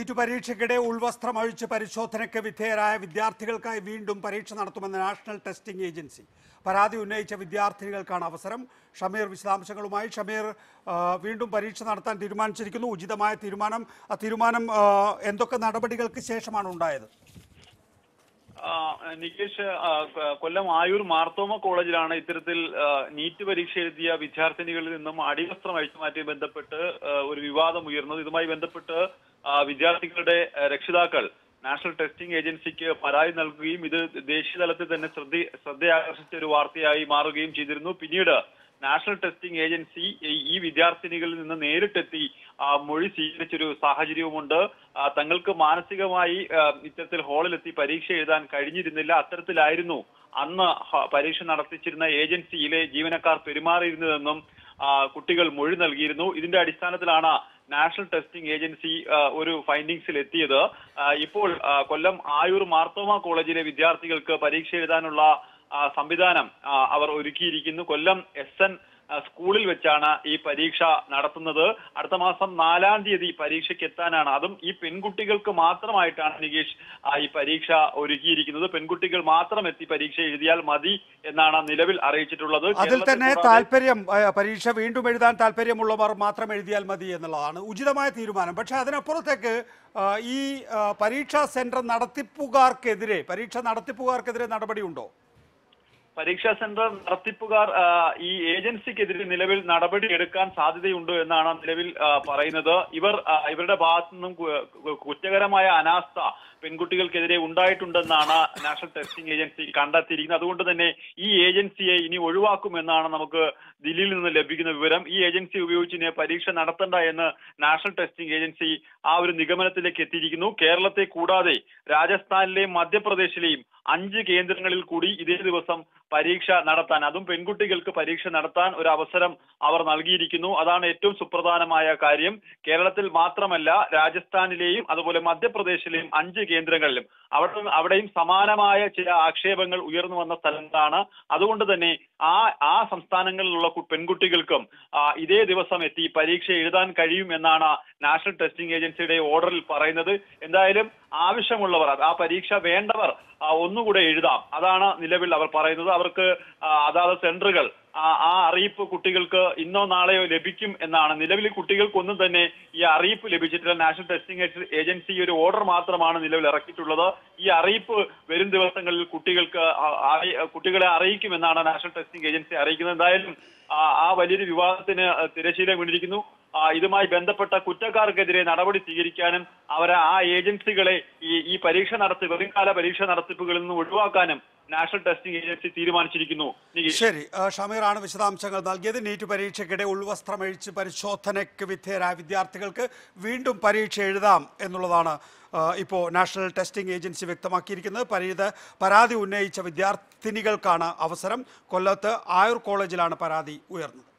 NEET പരീക്ഷയ്ക്കിടെ ഉൾവസ്ത്രം അഴിച്ച് പരിശോധനയ്ക്ക് വിധേയരായ വിദ്യാർത്ഥികൾക്കായി വീണ്ടും പരീക്ഷ നടത്തുമെന്ന് നാഷണൽ ടെസ്റ്റിംഗ് ഏജൻസി പരാതി ഉന്നയിച്ച വിദ്യാർത്ഥിനികൾക്കാണ് അവസരം ഷമീർ വിശദാംശങ്ങളുമായി ഷമീർ ആ, വീണ്ടും പരീക്ഷ നടത്താൻ തീരുമാനിച്ചിരിക്കുന്നു ഉചിതമായ തീരുമാനം ആ തീരുമാനം ആ, എന്തൊക്കെ നടപടികൾക്ക് ശേഷമാണ് ഉണ്ടായത് ആ, നികേഷ് ആ, കൊ- കൊല്ലം ആയൂർ മാർത്തോമ കോളേജിലാണ് ഇത്തരത്തിൽ ആ, നീറ്റ് പരീക്ഷ എഴുതിയ വിദ്യാർത്ഥിനികളിൽ നിന്നും അടിവസ്ത്രം അഴിച്ചു മാറ്റിയ ബന്ധപ്പെട്ട് ആ, ഒരു വിവാദം ഉയർന്നത് ഇതുമായി ബന്ധപ്പെട്ട് ആ, വിദ്യാർത്ഥികളുടെ ആ, രക്ഷിതാക്കൾ നാഷണൽ ടെസ്റ്റിംഗ് ഏജൻസിക്ക് പരാതി നൽകുകയും ഇത് ദേശീയ തലത്തിൽ തന്നെ ശ്രദ്ധ ശ്രദ്ധയാകർഷിച്ച ഒരു വാർത്തയായി മാറുകയും ചെയ്തിരുന്നു പിന്നീട് നാഷണൽ ടെസ്റ്റിംഗ് ഏജൻസി ഈ- ഈ വിദ്യാർത്ഥിനികളിൽ നിന്ന് നേരിട്ടെത്തി ആ, മൊഴി സ്വീകരിച്ചൊരു സാഹചര്യവുമുണ്ട് ആ, തങ്ങൾക്ക് മാനസികമായി ആ, ഇത്തരത്തിൽ ഹാളിലെത്തി പരീക്ഷ എഴുതാൻ കഴിഞ്ഞിരുന്നില്ല അത്തരത്തിലായിരുന്നു അന്ന് ഹ- പരീക്ഷ നടത്തിച്ചിരുന്ന ഏജൻസിയിലെ ജീവനക്കാർ പെരുമാറിയിരുന്നതെന്നും ആ, കുട്ടികൾ മൊഴി നൽകിയിരുന്നു ഇതിന്റെ അടിസ്ഥാനത്തിലാണ് നാഷണൽ ടെസ്റ്റിംഗ് ഏജൻസി ആ, ഒരു ഫൈൻഡിങ്സിൽ എത്തിയത് ആ, ഇപ്പോൾ ആ, കൊല്ലം ആയൂർ മാർത്തോമ കോളേജിലെ വിദ്യാർത്ഥികൾക്ക് പരീക്ഷ എഴുതാനുള്ള ആ, സംവിധാനം ആ, അവർ ഒരുക്കിയിരിക്കുന്നു കൊല്ലം എസ് എൻ സ്കൂളിൽ വെച്ചാണ് ഈ പരീക്ഷ നടത്തുന്നത് അടുത്ത മാസം നാലാം തീയതി പരീക്ഷയ്ക്ക് എത്താനാണ് അതും ഈ പെൺകുട്ടികൾക്ക് മാത്രമായിട്ടാണ് നികേഷ് ആ, ഈ പരീക്ഷ ഒരുക്കിയിരിക്കുന്നത് പെൺകുട്ടികൾ മാത്രം എത്തി പരീക്ഷ എഴുതിയാൽ മതി എന്നാണ് നിലവിൽ അറിയിച്ചിട്ടുള്ളത് അതിൽ കേരളത്തിൽ തന്നെ കൂടാതെ- താല്പര്യം ആ, പരീക്ഷ വീണ്ടും എഴുതാൻ താല്പര്യമുള്ളവർ മാത്രം എഴുതിയാൽ മതി എന്നുള്ളതാണ് ഉചിതമായ തീരുമാനം പക്ഷേ അതിനപ്പുറത്തേക്ക് ആ, ഈ ആ, പരീക്ഷാ സെന്റർ നടത്തിപ്പുകാർക്കെതിരെ പരീക്ഷ നടത്തിപ്പുകാർക്കെതിരെ നടപടിയുണ്ടോ പരീക്ഷാ സെന്റർ നടത്തിപ്പുകാർ ആ, ഈ ഏജൻസിക്കെതിരെ നിലവിൽ നടപടി എടുക്കാൻ സാധ്യതയുണ്ട് എന്നാണ് നിലവിൽ ആ, പറയുന്നത് ഇവർ ആ, ഇവരുടെ ഭാഗത്തു നിന്നും കു- കു- കുറ്റകരമായ അനാസ്ഥ പെൺകുട്ടികൾക്കെതിരെ ഉണ്ടായിട്ടുണ്ടെന്നാണ് നാഷണൽ ടെസ്റ്റിംഗ് ഏജൻസി കണ്ടെത്തിയിരിക്കുന്നത് അതുകൊണ്ട് തന്നെ ഈ ഏജൻസിയെ ഇനി ഒഴിവാക്കുമെന്നാണ് നമുക്ക് ദില്ലിയിൽ നിന്ന് ലഭിക്കുന്ന വിവരം ഈ ഏജൻസി ഉപയോഗിച്ച് ഇനി പരീക്ഷ നടത്തണ്ട എന്ന് നാഷണൽ ടെസ്റ്റിംഗ് ഏജൻസി ആ ഒരു നിഗമനത്തിലേക്ക് എത്തിയിരിക്കുന്നു കേരളത്തെ കൂടാതെ രാജസ്ഥാനിലെയും മധ്യപ്രദേശിലെയും അഞ്ച് കേന്ദ്രങ്ങളിൽ കൂടി ഇതേ ദിവസം പരീക്ഷ നടത്താൻ അതും പെൺകുട്ടികൾക്ക് പരീക്ഷ നടത്താൻ ഒരു അവസരം അവർ നൽകിയിരിക്കുന്നു അതാണ് ഏറ്റവും സുപ്രധാനമായ കാര്യം കേരളത്തിൽ മാത്രമല്ല രാജസ്ഥാനിലെയും അതുപോലെ മധ്യപ്രദേശിലെയും അഞ്ച് കേന്ദ്രങ്ങളിലും അവിടെ അവിടെയും സമാനമായ ചില ആക്ഷേപങ്ങൾ ഉയർന്നു വന്ന സ്ഥലങ്ങളാണ് അതുകൊണ്ട് തന്നെ ആ ആ സംസ്ഥാനങ്ങളിലുള്ള കു- പെൺകുട്ടികൾക്കും ആ, ഇതേ ദിവസം എത്തി പരീക്ഷ എഴുതാൻ കഴിയും എന്നാണ് നാഷണൽ ടെസ്റ്റിംഗ് ഏജൻസിയുടെ ഓർഡറിൽ പറയുന്നത് എന്തായാലും ആവശ്യമുള്ളവർ ആ പരീക്ഷ വേണ്ടവർ ആ, ഒന്നുകൂടെ എഴുതാം അതാണ് നിലവിൽ അവർ പറയുന്നത് അവർക്ക് ആ, അതാത് സെന്ററുകൾ ആ ആ അറിയിപ്പ് കുട്ടികൾക്ക് ഇന്നോ നാളെയോ ലഭിക്കും എന്നാണ് നിലവിൽ കുട്ടികൾക്കൊന്നും തന്നെ ഈ അറിയിപ്പ് ലഭിച്ചിട്ടില്ല നാഷണൽ ടെസ്റ്റിംഗ് ഏജ- ഏജൻസി ഒരു ഓർഡർ മാത്രമാണ് നിലവിൽ ഇറക്കിയിട്ടുള്ളത് ഈ അറിയിപ്പ് വരും ദിവസങ്ങളിൽ കുട്ടികൾക്ക് ആ- അറി- കുട്ടികളെ അറിയിക്കുമെന്നാണ് നാഷണൽ ടെസ്റ്റിംഗ് ഏജൻസി അറിയിക്കുന്നത് എന്തായാലും ആ ആ വലിയൊരു വിവാദത്തിന് തിരശീല വീണിരിക്കുന്നു ആ, ഇതുമായി ബന്ധപ്പെട്ട കുറ്റക്കാർക്കെതിരെ നടപടി സ്വീകരിക്കാനും അവരെ ആ ഏജൻസികളെ ഈ ഈ പരീക്ഷ നടത്തി വെറുംകാല പരീക്ഷ നടത്തിപ്പുകളിൽ നിന്ന് ഒഴിവാക്കാനും നാഷണൽ ടെസ്റ്റിംഗ് ഏജൻസി തീരുമാനിച്ചിരിക്കുന്നു നികേഷ് ശരി ആ, ഷമീറാണ് വിശദാംശങ്ങൾ നൽകിയത് നീറ്റ് പരീക്ഷയ്ക്കിടെ ഉൾവസ്ത്രമഴിച്ച് പരിശോധനയ്ക്ക് വിധേയരായ വിദ്യാർത്ഥികൾക്ക് വീണ്ടും പരീക്ഷ എഴുതാം എന്നുള്ളതാണ് ആ, ഇപ്പോൾ നാഷണൽ ടെസ്റ്റിംഗ് ഏജൻസി വ്യക്തമാക്കിയിരിക്കുന്നത് പരീത് പരാതി ഉന്നയിച്ച വിദ്യാർത്ഥിനികൾക്കാണ് അവസരം കൊല്ലത്ത് ആയുർ കോളേജിലാണ് പരാതി ഉയർന്നത്